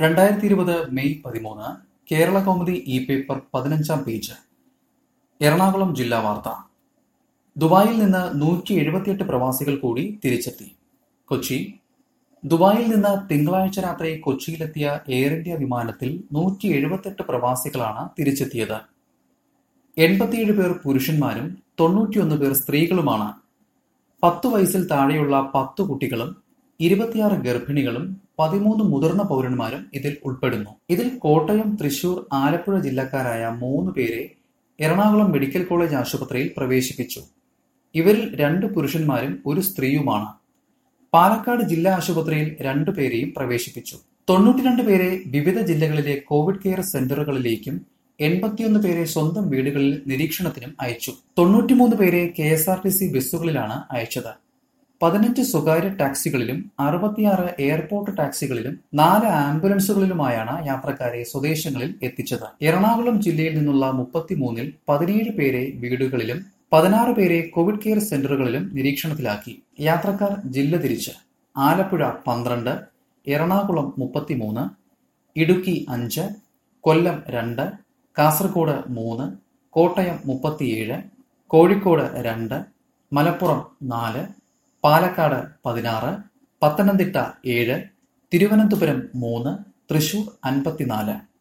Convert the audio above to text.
രണ്ടായിരത്തി ഇരുപത് മെയ് പതിമൂന്ന് കേരള കൗമുദി ഇ പേപ്പർ പതിനഞ്ചാം പേജ് എറണാകുളം ജില്ലാ വാർത്ത ദുബായിൽ നിന്ന് നൂറ്റി എഴുപത്തിയെട്ട് പ്രവാസികൾ കൂടി തിരിച്ചെത്തി കൊച്ചി ദുബായിൽ നിന്ന് തിങ്കളാഴ്ച രാത്രി കൊച്ചിയിലെത്തിയ എയർ ഇന്ത്യ വിമാനത്തിൽ നൂറ്റി എഴുപത്തെട്ട് പ്രവാസികളാണ് തിരിച്ചെത്തിയത് എൺപത്തിയേഴ് പേർ പുരുഷന്മാരും തൊണ്ണൂറ്റിയൊന്ന് പേർ സ്ത്രീകളുമാണ് പത്തു വയസ്സിൽ താഴെയുള്ള പത്തു കുട്ടികളും ഇരുപത്തിയാറ് ഗർഭിണികളും പതിമൂന്ന് മുതിർന്ന പൗരന്മാരും ഇതിൽ ഉൾപ്പെടുന്നു ഇതിൽ കോട്ടയം തൃശൂർ ആലപ്പുഴ ജില്ലക്കാരായ മൂന്ന് പേരെ എറണാകുളം മെഡിക്കൽ കോളേജ് ആശുപത്രിയിൽ പ്രവേശിപ്പിച്ചു ഇവരിൽ രണ്ട് പുരുഷന്മാരും ഒരു സ്ത്രീയുമാണ് പാലക്കാട് ജില്ലാ ആശുപത്രിയിൽ രണ്ടു പേരെയും പ്രവേശിപ്പിച്ചു തൊണ്ണൂറ്റിരണ്ട് പേരെ വിവിധ ജില്ലകളിലെ കോവിഡ് കെയർ സെന്ററുകളിലേക്കും എൺപത്തിയൊന്ന് പേരെ സ്വന്തം വീടുകളിൽ നിരീക്ഷണത്തിനും അയച്ചു തൊണ്ണൂറ്റിമൂന്ന് പേരെ K S R T C ബസ്സുകളിലാണ് അയച്ചത് പതിനഞ്ച് സ്വകാര്യ ടാക്സികളിലും അറുപത്തിയാറ് എയർപോർട്ട് ടാക്സികളിലും നാല് ആംബുലൻസുകളിലുമായാണ് യാത്രക്കാരെ സ്വദേശങ്ങളിൽ എത്തിച്ചത് എറണാകുളം ജില്ലയിൽ നിന്നുള്ള മുപ്പത്തിമൂന്നിൽ പതിനേഴ് പേരെ വീടുകളിലും പതിനാറ് പേരെ കോവിഡ് കെയർ സെന്ററുകളിലും നിരീക്ഷണത്തിലാക്കി യാത്രക്കാർ ജില്ല തിരിച്ച് ആലപ്പുഴ പന്ത്രണ്ട് എറണാകുളം മുപ്പത്തിമൂന്ന് ഇടുക്കി അഞ്ച് കൊല്ലം രണ്ട് കാസർഗോഡ് മൂന്ന് കോട്ടയം മുപ്പത്തിയേഴ് കോഴിക്കോട് രണ്ട് മലപ്പുറം നാല് പാലക്കാട് പതിനാറ് പത്തനംതിട്ട ഏഴ് തിരുവനന്തപുരം മൂന്ന് തൃശൂർ അൻപത്തിനാല്